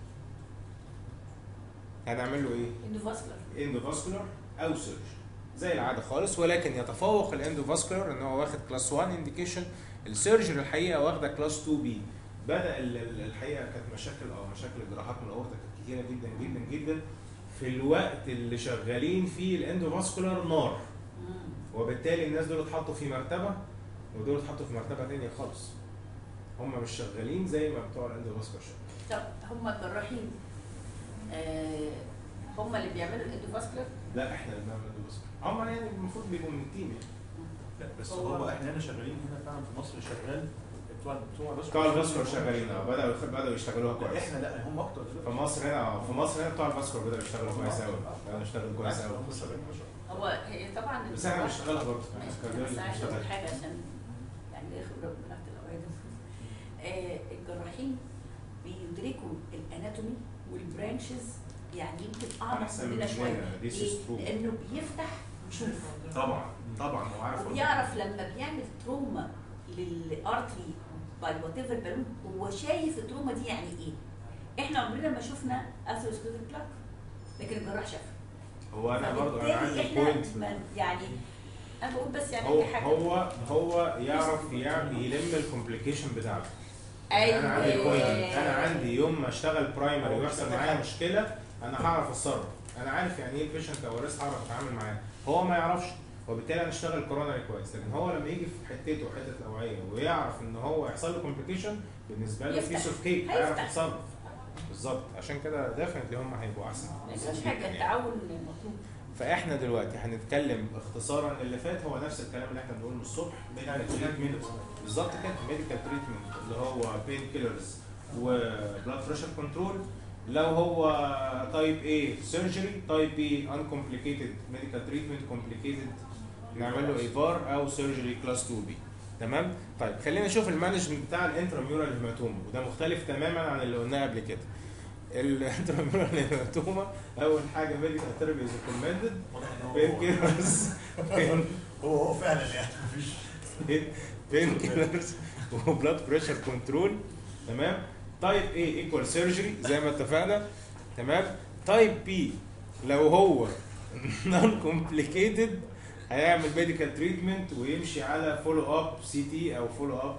A: هنعمل له ايه
B: اندوفاسكولار
A: اندوفاسكولار او سيرجري زي العاده خالص ولكن يتفوق الاندوفاسكولار ان هو واخد كلاس 1 انديكيشن السيرجري الحقيقه واخده كلاس 2 بي بدا ال- ال- الحقيقه كانت مشاكل او مشاكل جراحات من الاورطه كانت كتيره جدا جدا جدا في الوقت اللي شغالين فيه الاندوفاسكولار نار وبالتالي الناس دول اتحطوا في مرتبه ودول اتحطوا في مرتبه ثانيه خالص هم مش شغالين زي ما بتوع الاندوفاسكولار شغالين
B: طب هم الجراحين آه هم اللي بيعملوا الاندوفاسكولار
A: لا احنا اللي بنعمل اندوفاسكولار هم يعني المفروض بيبقوا من التيم يعني
E: لا بس
C: هو-
E: هو احنا هنا شغالين هنا فعلا في مصر شغال بتوع بتوع بس
A: بتوع الفاسكولار شغالين اه بداوا بداوا يشتغلوها
E: لا
A: كويس
E: احنا لا هم اكتر
A: في مصر هنا في مصر هنا بتوع الفاسكولار بداوا يشتغلوا كويس قوي بداوا يشتغلوا كويس قوي
B: هو هي طبعا
A: بس احنا بنشتغلها برضه
B: بس عايزه اقول حاجه عشان يعني ليا خبره من تحت الاوعيه آه الجراحين بيدركوا الاناتومي والبرانشز يعني يمكن اعمق
A: احسن
B: مننا
A: مننا
B: شويه
A: this is
B: ليه؟
A: true.
B: لانه بيفتح ويشوف
A: طبعا طبعا هو عارف
B: وبيعرف لما بيعمل تروما للارتري باي وات ايفر بالون هو شايف التروما دي يعني ايه احنا عمرنا ما شفنا اثيروسكليروتيك بلاك لكن الجراح شافها
A: هو انا برضه انا
B: فبالتالي
A: عندي
B: احنا
A: بوينت
B: ما- يعني انا بقول بس يعني
A: هو
B: دي حاجه
A: هو هو يعرف يعمل يلم الكومبليكيشن بتاعته
B: ايوه
A: انا عندي بوينت انا عندي يوم ما اشتغل برايمري ويحصل معايا مشكله انا هعرف اتصرف انا عارف يعني ايه البيشنت او الريست هعرف اتعامل معاه هو ما يعرفش وبالتالي انا اشتغل كورونري كويس لكن هو لما يجي في حتته حته الاوعيه ويعرف ان هو يحصل له كومبليكيشن بالنسبه له
B: يفتح.
A: بيس اوف كيك هيعرف
B: هيفتح.
A: يتصرف بالظبط عشان كده ديفنتلي هم هيبقوا احسن
B: ما يبقاش
A: جداً
B: حاجه
A: يعني.
B: التعاون مطلوب
A: فاحنا دلوقتي هنتكلم اختصارا اللي فات هو نفس الكلام اللي احنا بنقوله الصبح ميديكال تريتمنت بالظبط كده ميديكال تريتمنت اللي هو بين كيلرز وبلاد بريشر كنترول لو هو تايب A سيرجري تايب B انكمبليكيتد ميديكال تريتمنت كومبليكيتد نعمل له ايفار او سيرجري كلاس 2 بي تمام طيب خلينا نشوف المانجمنت بتاع الانتراميورال هيماتوما وده مختلف تماما عن اللي قلناه قبل كده الانتراميورال هيماتوما اول حاجه ميديكال ثيرابي از ريكومندد بين كيلرز
E: هو هو فعلا يعني مفيش
A: بين كيلرز وبلاد بريشر كنترول تمام تايب A ايكوال سيرجري زي ما اتفقنا تمام تايب B لو هو نون كومبليكيتد هيعمل ميديكال تريتمنت ويمشي على فولو اب سي تي او فولو اب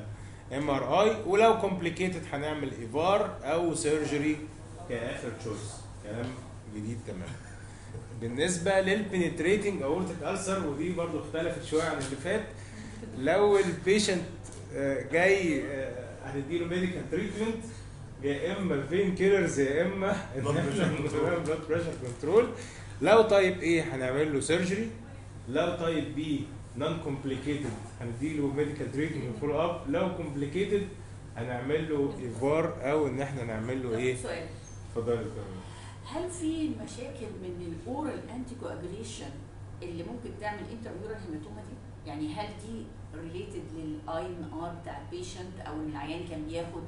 A: ام ار اي ولو كومبليكيتد هنعمل ايفار او سيرجري كاخر تشويس كلام جديد تمام بالنسبه للبنتريتنج اورتيك السر ودي برضو اختلفت شويه عن اللي فات لو البيشنت جاي آه، هنديله ميديكال تريتمنت يا اما بين كيلرز يا اما بلاد بريشر كنترول لو تايب ايه هنعمل له سيرجري لو تايب بي نون كومبليكيتد هنديله ميديكال تريتمنت فولو اب لو كومبليكيتد هنعمل له ايفار او ان احنا نعمل له ايه
B: سؤال
A: اتفضلي يا دكتور.
B: هل في مشاكل من الاورال انتي كواجوليشن اللي ممكن تعمل انترميورال هيماتوما دي؟ يعني هل دي ريليتد للاي ان ار بتاع البيشنت او ان العيان كان بياخد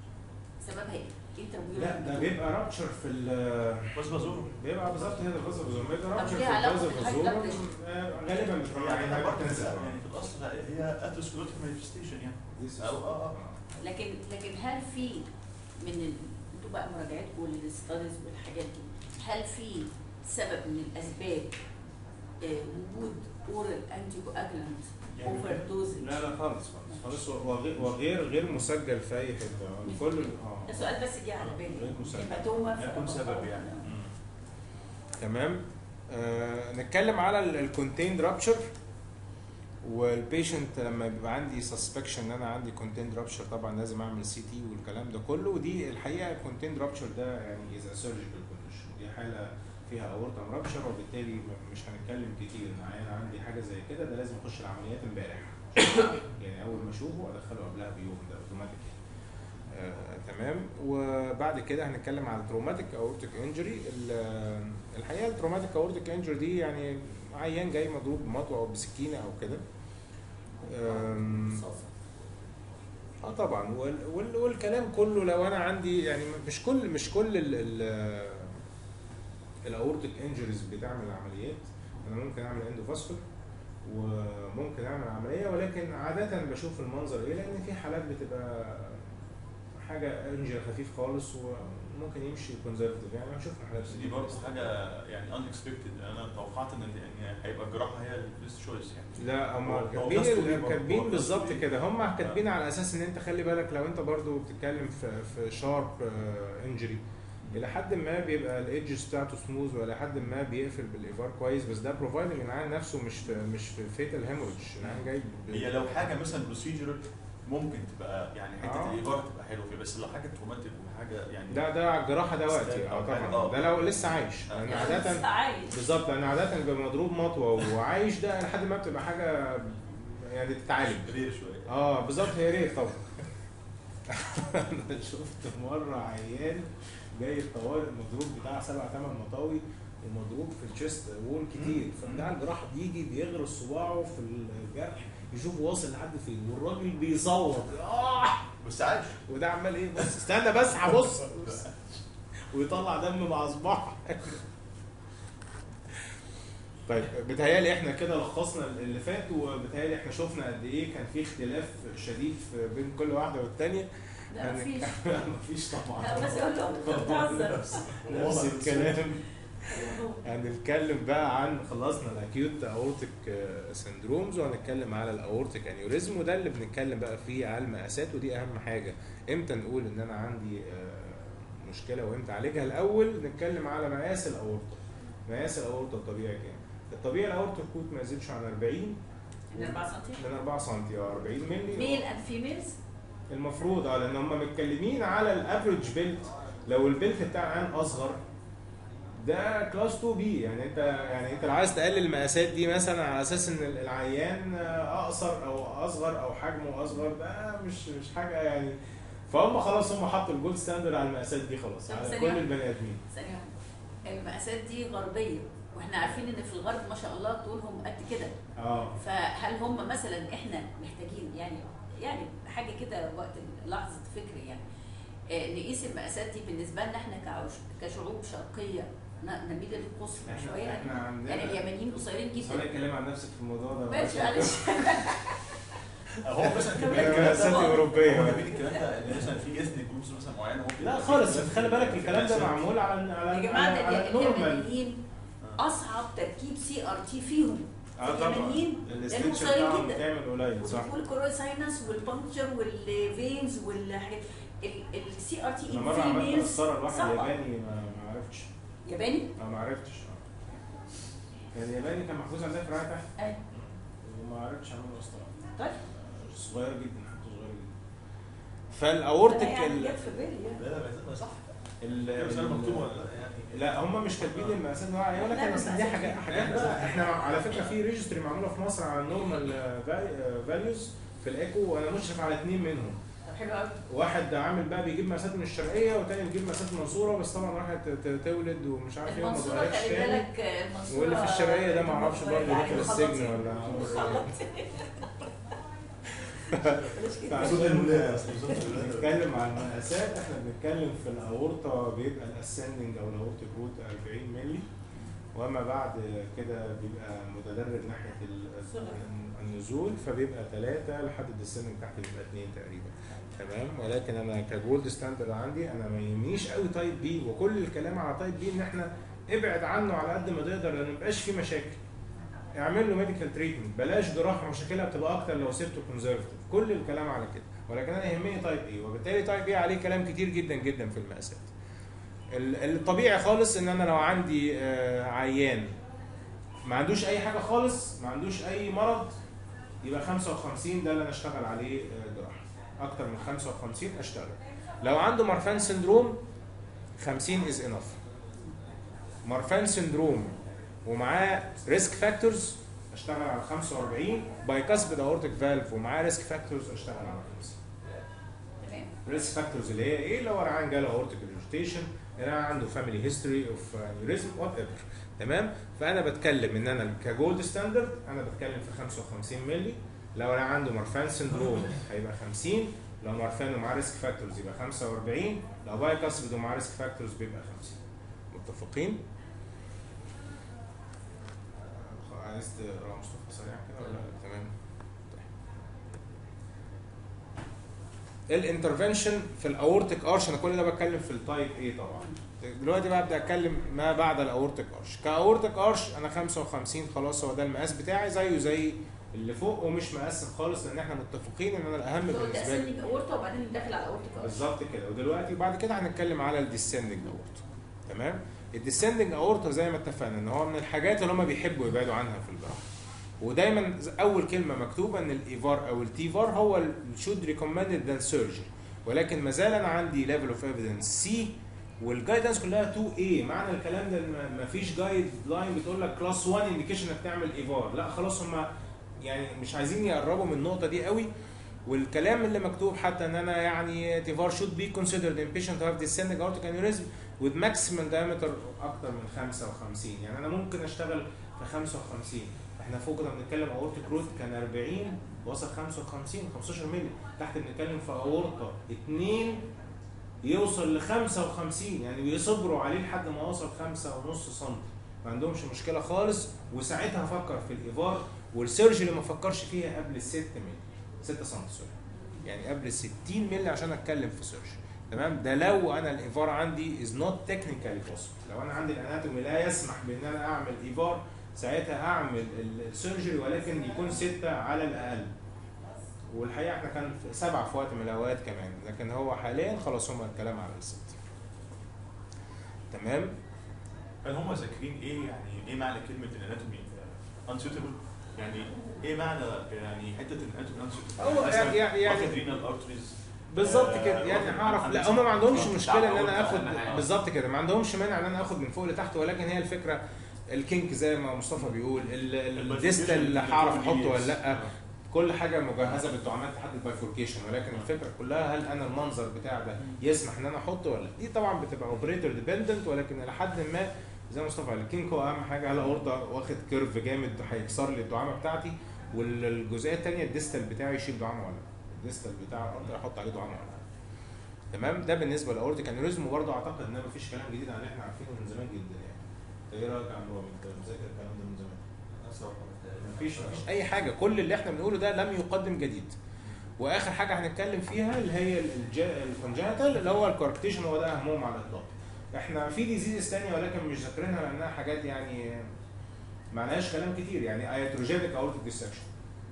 B: سببها ايه؟
A: لا ده بيبقى رابتشر في ال
E: بس بزوره
A: بيبقى بالظبط هنا الفازا بازور بيبقى رابتشر
B: ليه
A: في
B: علاقة
A: الفازا
B: بالهاي
A: بازور
B: بلاد
A: آه، غالبا بتبقى
E: يعني
A: يعني
E: برضه
A: hypertensive.
E: يعني في الاصل هي اتروسكلوتيك مانيفستيشن يعني
A: This is-
E: او اه اه
B: لكن لكن هل في من ال- انتوا بقى مراجعتكم للستاديز والحاجات دي هل في سبب من الاسباب آه، وجود اورال انتي كواجولانت
E: يعني
B: اوفر دوزنج
A: لا لا خالص خالص خالص وغير وغير غير مسجل في اي حته كل اه
B: ده سؤال بس جه على
A: غير
B: بالي
A: مسجل.
B: هيماتوما
E: يكون سبب يعني
A: تمام آه نتكلم على الكونتيند رابتشر والبيشنت لما بيبقى عندي سسبكشن ان انا عندي كونتيند رابتشر طبعا لازم اعمل سي تي والكلام ده كله ودي الحقيقه الكونتيند رابتشر ده يعني از سيرجيكال كونديشن دي حاله فيها اورتم رابتشر وبالتالي م- مش هنتكلم كتير ان انا عندي حاجه زي كده ده لازم اخش العمليات امبارح يعني اول ما اشوفه ادخله قبلها بيوم ده اوتوماتيك آه، تمام وبعد كده هنتكلم على التروماتيك اورتيك انجري الحقيقه التروماتيك اورتيك انجري دي يعني عيان جاي مضروب بمطوه او بسكينه او كده آم، اه طبعا وال وال والكلام كله لو انا عندي يعني مش كل مش كل ال ال الاورتيك انجريز بتعمل عمليات انا ممكن اعمل اندوفاسكول وممكن اعمل عمليه ولكن عاده بشوف المنظر ايه لان في حالات بتبقى حاجه انجري خفيف خالص وممكن يمشي كونزرفتيف يعني هنشوف حالات
E: بس دي برضه حاجه يعني انكسبكتد انا توقعت ان يعني هيبقى الجراحه هي الفيرست تشويس يعني
A: لا هم
E: هو- هو
A: كاتبين
E: ناس
A: ال-
E: طبيب برضه.
A: كاتبين
E: هو ناس
A: بالظبط
E: طبيب.
A: كده هم كاتبين على اساس ان انت خلي بالك لو انت برضو بتتكلم في في شارب انجري الى حد ما بيبقى الايدجز بتاعته سموث والى حد ما بيقفل بالايفار كويس بس ده بروفايدنج ان العيان نفسه مش في مش في فيتال هيموريدج العيان جاي ب-
E: هي لو حاجه مثلا بروسيجرال ممكن تبقى يعني حته
A: آه.
E: الايجار تبقى حلوه فيه بس لو حاجه تروماتيك وحاجه يعني
A: ده ده على الجراحه ده وقتي اه
E: آه،
A: طبعا ده لو لسه عايش
E: آه.
A: لان عاده
B: عايز
A: بالظبط لان عاده بيبقى مضروب مطوه وعايش ده لحد ما بتبقى حاجه يعني تتعالج
E: رير شويه
A: اه بالظبط هي رير طبعا انا شفت مره عيان جاي الطوارئ مضروب بتاع سبع ثمان مطاوي ومضروب في الشيست وول كتير فبتاع الجراحه بيجي بيغرس صباعه في الجرح يشوف واصل لحد فين والراجل بيصوت اه
E: بس عايش
A: وده عمال ايه بص استنى بس هبص ويطلع دم مع صباعه طيب بتهيالي احنا كده لخصنا اللي فات وبتهيالي احنا شفنا قد ايه كان في اختلاف شديد في- بين كل واحده والتانيه
B: لا مفيش
A: مفيش طبعا
B: لا بس اقول لهم انت بتهزر
A: نفس الكلام هنتكلم بقى عن خلصنا الاكيوت اورتيك سندرومز وهنتكلم على الاورتيك انيوريزم وده اللي بنتكلم بقى فيه على المقاسات ودي اهم حاجه امتى نقول ان انا عندي آه، مشكله وامتى اعالجها الاول نتكلم على مقاس الاورطه مقاس الاورطه الطبيعي كام الطبيعي الاورطه الكوت ما يزيدش عن 40
B: من 4 سم
A: من 4 سم او 40 مللي
B: ميل اند فيميلز
A: المفروض اه لان هم متكلمين على الافريج بيلت لو البيلت بتاع العيان اصغر ده كلاس 2 بي يعني انت يعني انت لو عايز تقلل المقاسات دي مثلا على اساس ان العيان اقصر او اصغر او حجمه اصغر ده مش مش حاجه يعني فهم خلاص هم حطوا الجولد ستاندرد على المقاسات دي خلاص
B: طب
A: على
B: ثانية
A: كل
B: واحدة.
A: البني ادمين
B: ثانية واحدة. المقاسات دي غربية واحنا عارفين ان في الغرب ما شاء الله طولهم قد كده
A: اه
B: فهل هم مثلا احنا محتاجين يعني يعني حاجه كده وقت لحظه فكر يعني آه، نقيس المقاسات دي بالنسبه لنا احنا كعش- كشعوب شرقيه ن- نميل للقصر
A: احنا
B: شويه
A: احنا عندنا
B: يعني اليمنيين قصيرين
A: بس انا
B: جدا
A: اتكلم عن نفسك في الموضوع ده
B: ماشي معلش
E: هو مثلا
B: طب
E: كمان
A: مقاسات
E: هو
A: اوروبيه
E: بين الكلام ده ان مثلا في اثنيك جروبس مثلا معينه ممكن
A: لا خالص انت خلي بالك الكلام ده معمول على على
B: يا جماعه
A: على,
B: ده
A: على
B: ال-
A: النورمال
B: اليمنيين اصعب تركيب سي ار تي فيهم
A: اه طبعا
B: اليمنيين
A: الاستنشن
B: قصيرين
A: بتاعهم
B: جدا.
A: كامل قليل صح
B: والكورال ساينس والبنكتشر والفينز والحاجات السي ار تي
A: انا مره عملت
B: فيميلز
A: مسطره لواحد
B: صعبة.
A: ياباني ما ما عرفتش
B: ياباني
A: اه ما عرفتش اه كان ياباني كان محجوز عندنا في الرعايه تحت
B: أيوة.
A: وما عرفتش اعمل مسطره
B: طيب
A: صغير جدا حتى صغير جدا فالاورتيك
B: أنا يعني
A: ال
B: جت في بالي يعني.
E: لا لا بس صح
A: ال-
E: بس انا مكتوب ولا لا يعني
A: لا هم مش كاتبين المقاسات بقى يقول لك
B: لا،
A: بس دي
B: المقاسات
A: حاجات
B: دي.
A: حاجات بقى احنا على فكره في ريجستري معموله في مصر على النورمال فاليوز في الايكو وانا مشرف على اثنين منهم
B: طب حلو قوي
A: واحد عامل بقى بيجيب مقاسات من الشرقيه والتاني بيجيب مقاسات من المنصوره بس طبعا راحت ت- تولد ومش عارف ايه وما
B: المنصورة
A: ظهرتش
B: خلي
A: تاني
B: بالك المنصورة
A: واللي في الشرقيه ده ما اعرفش برضه
B: يعني
A: دخل السجن
B: مخلطين.
A: ولا
B: مخلطين. بلاش كده.
A: عشان نتكلم عن المقاسات احنا بنتكلم في الاورطه بيبقى الاسندنج او الاورتيك روت 40 مللي وما بعد كده بيبقى متدرج ناحيه ال- النزول فبيبقى ثلاثه لحد الديسندنج تحت بيبقى اثنين تقريبا تمام ولكن انا كجولد ستاندرد عندي انا ما يهمنيش قوي تايب بي وكل الكلام على تايب بي ان احنا ابعد عنه على قد ما تقدر لان ما يبقاش فيه مشاكل اعمل له ميديكال تريتمنت بلاش جراحه مشاكلها بتبقى اكتر لو سبته كونزرفتيف كل الكلام على كده ولكن انا يهمني تايب اي وبالتالي تايب اي عليه كلام كتير جدا جدا في المقاسات ال- الطبيعي خالص ان انا لو عندي آه، عيان ما عندوش اي حاجه خالص ما عندوش اي مرض يبقى 55 ده اللي انا اشتغل عليه آه، جراحه اكتر من 55 اشتغل لو عنده مارفان سندروم 50 از انف مارفان سندروم ومعاه ريسك فاكتورز اشتغل على 45 بايكاسبيد اورتيك فالف ومعاه ريسك فاكتورز اشتغل على 50
B: تمام
A: ريسك فاكتورز اللي هي ايه لو العيان جاله اورتيك ريجيتيشن العيان عنده فاميلي هيستوري اوف انيوريزم وات ايفر تمام فانا بتكلم ان انا كجولد ستاندرد انا بتكلم في 55 مللي لو انا عنده مارفان سندروم هيبقى 50 لو مارفان ومعاه ريسك فاكتورز يبقى 45 لو بايكاسبيد ومعاه ريسك فاكتورز بيبقى 50 متفقين؟ آه، عايز تقرا مصطفى سريع كده ولا لا؟ تمام الانترفنشن في الاورتيك ارش انا كل ده بتكلم في التايب ايه طبعا دلوقتي بقى ابدا اتكلم ما بعد الاورتيك ارش كاورتيك ارش انا 55 خلاص هو ده المقاس بتاعي زيه زي اللي فوق ومش مقسم خالص لان احنا متفقين ان انا الاهم
B: هو
A: بالنسبه لي
B: تقسيم اورطه وبعدين داخل على اورتيك
A: بالظبط كده ودلوقتي بعد كده هنتكلم على الديسندنج اورتا تمام الديسندنج اورتا زي ما اتفقنا ان هو من الحاجات اللي هم بيحبوا يبعدوا عنها في الجراحه ودايما ز- اول كلمه مكتوبه ان الايفار او التيفار هو شود ريكومندد ذان سيرجري ولكن ما زال انا عندي ليفل اوف ايفيدنس سي والجايدنس كلها 2 a معنى الكلام ده ان ما فيش جايد لاين بتقول لك كلاس 1 انديكيشن انك تعمل ايفار لا خلاص هم يعني مش عايزين يقربوا من النقطه دي قوي والكلام اللي مكتوب حتى ان انا يعني تيفار should be considered in patient who have descending aortic aneurysm with maximum diameter اكتر من 55 يعني انا ممكن اشتغل في 55 احنا فوق كنا بنتكلم اورتيك روت كان 40 وصل 55 15 مللي تحت بنتكلم في اورطه 2 يوصل ل 55 يعني بيصبروا عليه لحد ما وصل 5 ونص سم ما عندهمش مشكله خالص وساعتها افكر في الايفار والسيرجري ما افكرش فيها قبل ال 6 مللي 6 سم سوري يعني قبل 60 مللي عشان اتكلم في سيرجري تمام ده لو انا الايفار عندي از نوت تكنيكالي possible لو انا عندي الاناتومي لا يسمح بان انا اعمل ايفار ساعتها اعمل السيرجري ولكن يكون ستة على الاقل والحقيقه احنا كان في سبعه في وقت من الاوقات كمان لكن هو حاليا خلاص هم الكلام على الست تمام
E: هل هم ذاكرين ايه يعني ايه معنى كلمه الاناتومي انسوتبل؟ يعني ايه معنى يعني حته الاناتومي انسوتبل؟
A: هو يعني- يعني-
E: واخد رينال ارتريز
A: بالظبط كده يعني هعرف لا هم ما عندهمش مشكله ان انا اخد
D: بالظبط.
A: بالظبط كده ما عندهمش مانع ان انا اخد من فوق لتحت ولكن هي الفكره الكينك زي ما مصطفى بيقول ال- الديستال اللي هعرف احطه ولا لا كل حاجه مجهزه بالدعامات لحد البايفوركيشن ولكن الفكره كلها هل انا المنظر بتاع ده يسمح ان انا احطه ولا لا دي طبعا بتبقى اوبريتور ديبندنت ولكن الى حد ما زي ما مصطفى قال الكينك هو اهم حاجه هل اورطه واخد كيرف جامد هيكسر لي الدعامه بتاعتي والجزئيه الثانيه الديستال بتاعي يشيل دعامه ولا لا الديستال بتاع الاورطه احط عليه دعامه ولا لا تمام ده بالنسبه لاورتيك انيوريزم وبرضه اعتقد ان مفيش كلام جديد عن اللي احنا عارفينه من زمان جدا يعني إنت ايه رايك يا عم رامي انت مذاكر الكلام ده من زمان مفيش مفيش اي حاجه كل اللي احنا بنقوله ده لم يقدم جديد واخر حاجه هنتكلم فيها اللي هي الكونجنتال اللي هو الكوركتيشن هو ده اهمهم على الاطلاق احنا في ديزيز ثانيه ولكن مش ذاكرينها لانها حاجات يعني ما عليهاش كلام كتير يعني ايتروجينيك اورتيك ديسكشن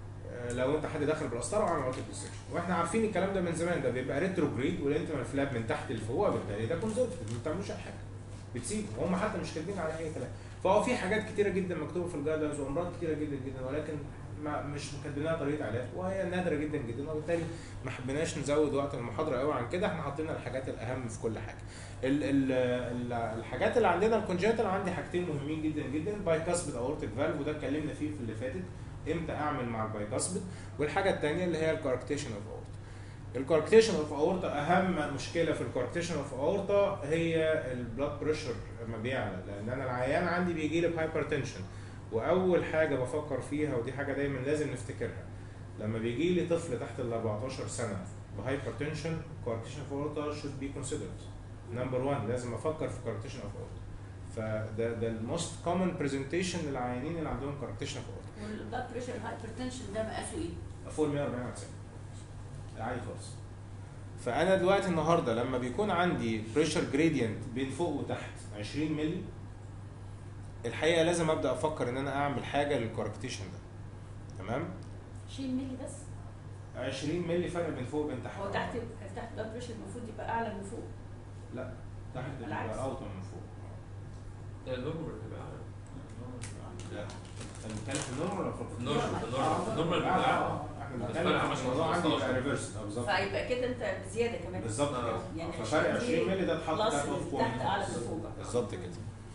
A: لو انت حد داخل بالقسطره وعامل اورتيك ديسكشن واحنا عارفين الكلام ده من زمان ده بيبقى ريتروجريد والانترنال فلاب من تحت لفوق وبالتالي ده كونزرفتيف ما بتعملوش اي حاجه بتسيبه هم حتى مش كاتبين عليه اي كلام فهو في حاجات كتيره جدا مكتوبه في الجايد لاينز وامراض كتيره جدا جدا ولكن ما مش كاتبين لها طريقه علاج وهي نادره جدا جدا وبالتالي ما حبيناش نزود وقت المحاضره قوي عن كده احنا حاطين الحاجات الاهم في كل حاجه ال ال ال الحاجات اللي عندنا الكونجنتال عندي حاجتين مهمين جدا جدا بايكاسبيد اورتيك فالف وده اتكلمنا فيه في اللي فاتت امتى اعمل مع البايكاسبيد والحاجه الثانيه اللي هي الكاركتيشن اوف اورتا الكاركتيشن اوف اورتا اهم مشكله في الكاركتيشن اوف اورتا هي البلاد بريشر لما بيعلى لان انا العيان عندي بيجي لي بهايبرتنشن واول حاجه بفكر فيها ودي حاجه دايما لازم نفتكرها لما بيجي لي طفل تحت ال 14 سنه بهايبرتنشن كاركتيشن اوف اورتا should be considered نمبر 1 لازم افكر في كاركتيشن اوف اورتا فده ده الموست كومن برزنتيشن للعيانين اللي عندهم كاركتيشن اوف اورتا
B: والبلاد بريشر هايبرتنشن ده مقاسه ايه؟
A: فوق 140 على 90 عالي خالص فانا دلوقتي النهارده لما بيكون عندي بريشر جريدينت بين فوق وتحت 20 مللي الحقيقه لازم ابدا افكر ان انا اعمل حاجه للكوركتيشن ده تمام
B: 20 مللي بس
A: 20 مللي فرق بين فوق وبين تحت
B: هو تحت تحت البلاد بريشر المفروض يبقى اعلى من فوق
A: لا تحت
B: العكس.
A: بيبقى اوطى من فوق
D: النورمال بيبقى اعلى
A: لا انت بتتكلم في النورمال ولا في الفوق؟
D: النورمال النورمال النورمال
A: آه،
D: بيبقى
A: آه،
D: اعلى
A: آه. احنا
D: بس
A: بنتكلم
D: فرق
A: في
D: عشرة
A: الموضوع عندي يبقى
D: 15.
A: ريفرس بالظبط
B: فيبقى كده انت بزياده كمان
A: بالظبط
D: آه.
A: كده
B: يعني
A: ففرق 20 مللي ده اتحط
B: بلس
A: ده اوف
B: اللي
A: بوينت
B: تحت اعلى من فوق
A: بالظبط كده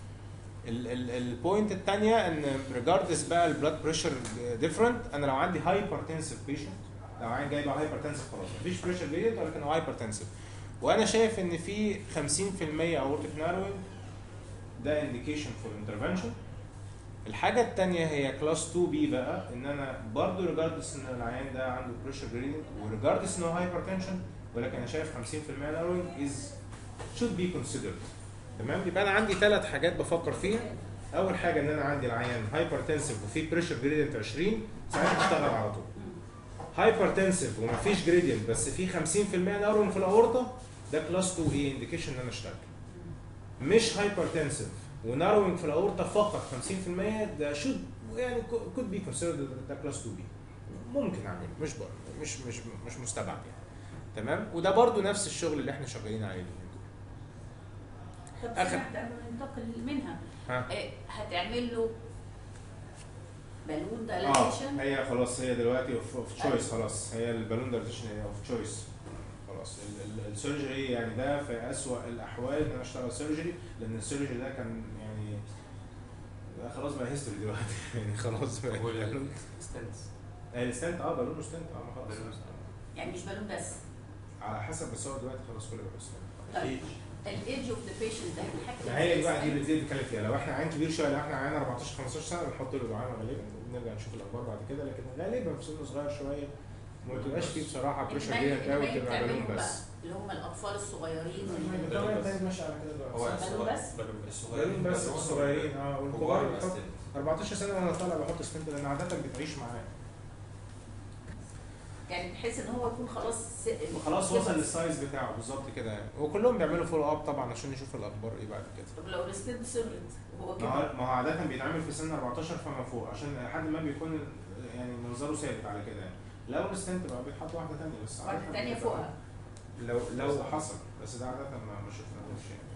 A: البوينت الثانيه ان ريجاردس بقى البلاد بريشر ديفرنت انا لو عندي هايبرتنسيف بيشنت لو عين جاي بقى هايبرتنسيف خلاص مفيش بريشر جريدينت ولكن هو هايبرتنسيف وانا شايف ان في 50% اورتيك ناروينج ده انديكيشن فور انترفنشن الحاجه الثانيه هي كلاس 2 بي بقى ان انا برضو ريجاردس ان العيان ده عنده بريشر جريدينت وريجاردس ان هو هايبرتنشن ولكن انا شايف 50% ناروينج از should be considered تمام يبقى انا عندي ثلاث حاجات بفكر فيها اول حاجه ان انا عندي العيان هايبرتنسيف وفي بريشر جريدينت 20 ساعتها اشتغل على طول هايبرتنسيف ومفيش جريدينت بس في 50% نارون في الاورطه ده كلاس 2 اي انديكيشن ان انا اشتغل مش هايبرتنسيف وناروينج في الاورطه فقط 50% ده شود يعني كود بي كونسيدرد ده كلاس 2 بي ممكن اعمله مش بر مش مش مش مستبعد يعني تمام وده برضو نفس الشغل اللي احنا شغالين عليه اليومين دول.
B: طب
A: آخر-
B: سمحت قبل ما ننتقل منها
A: ها
B: إيه، هتعمل له بالون
A: اه
B: دايليشن
A: هي خلاص هي دلوقتي اوف تشويس خلاص هي البالون دايليتيشن هي اوف تشويس خلاص السيرجري يعني ده في اسوأ الاحوال ان انا اشتغل سيرجري لان السيرجري ده كان يعني ده خلاص بقى هيستوري دلوقتي يعني خلاص بقى
D: والستنس
A: الستنت اه بالون ستنت اه خلاص
E: بالون
B: يعني مش بالون بس
A: على حسب بس هو دلوقتي خلاص كله بقى ستنت
B: طيب الايدج اوف ذا بيشنت ده الحاجه
A: ما هي دي بقى دي اللي دي بنتكلم فيها لو احنا عين كبير شويه لو احنا عين 14 15 سنه بنحط له دعامه غالبا ونرجع نشوف الاخبار بعد كده لكن غالبا في سن صغير شويه ما بتبقاش فيه بصراحه بريشر جامد قوي تبقى بالون بس
B: اللي هم الاطفال الصغيرين
A: ما
B: واللي-
A: هي التاني ماشي على كده
D: هو
A: دلوقتي
B: بالون بس
A: بالون بس الصغيرين اه والكبار
D: كبار
A: بيحط 14 سنه وانا طالع بحط ستنت لان عاده بتعيش معاه
B: يعني بحيث ان هو يكون خلاص س-
A: وخلاص وصل للسايز بتاعه بالظبط كده يعني وكلهم بيعملوا فولو اب طبعا عشان نشوف الاخبار ايه بعد كده
B: طب لو الستيب صغرت وهو
A: ما
B: كده
A: هو ما هو عادة بيتعمل في سن 14 فما فوق عشان لحد ما بيكون يعني منظره ثابت على كده يعني لو الستنت بقى بيتحط واحدة تانية بس عادة
B: واحده ثانيه
A: بتبقى-
B: فوقها
A: لو لو حصل بس ده عادة ما ما شفناهوش يعني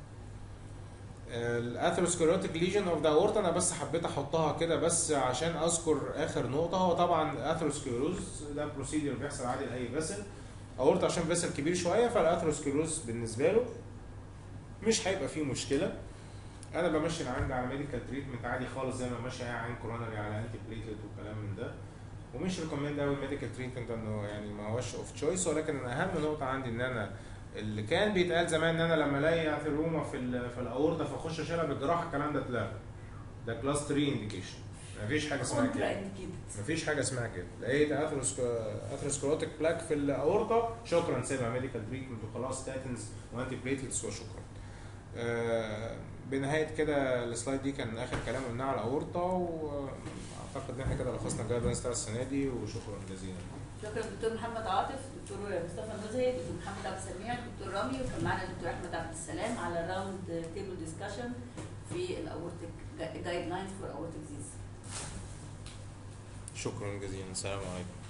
A: الاثيروسكليروتيك ليجن اوف ذا اورتا انا بس حبيت احطها كده بس عشان اذكر اخر نقطه هو طبعا اثيروسكليروز ده بروسيدر بيحصل عادي لاي فيسل اورتا عشان فيسل كبير شويه فالاثيروسكليروز بالنسبه له مش هيبقى فيه مشكله انا بمشي العين على ميديكال تريتمنت عادي خالص زي ما ماشي اي عين كورونري على انتي بليتلت وكلام من ده ومش ريكومند قوي الميديكال تريتمنت انه يعني ما هوش اوف تشويس ولكن أنا اهم نقطه عندي ان انا اللي كان بيتقال زمان ان انا لما الاقي اثيروما في ال في الاورده فاخش اشيلها بالجراحه الكلام ده اتلغى ده كلاس 3 انديكيشن مفيش حاجه اسمها
B: كونترا
A: كده
B: انديكيتد
A: مفيش حاجه اسمها كده لقيت اثيروسكلوتيك بلاك في الاورطه شكرا سيبها ميديكال تريتمنت وخلاص ستاتنز وانتي بليتلتس وشكرا آه، بنهايه كده السلايد دي كان اخر كلام قلناه على الاورطه واعتقد ان احنا كده لخصنا الجايد لاينز بتاع السنه دي وشكرا جزيلا
B: شكرا دكتور محمد عاطف دكتور مصطفى النزهي دكتور محمد عبد السميع دكتور رامي وكان معانا دكتور احمد عبد السلام على راوند تيبل ديسكشن في الاورتيك جايد لاينز فور اورتيك ديزيز
A: شكرا جزيلا السلام عليكم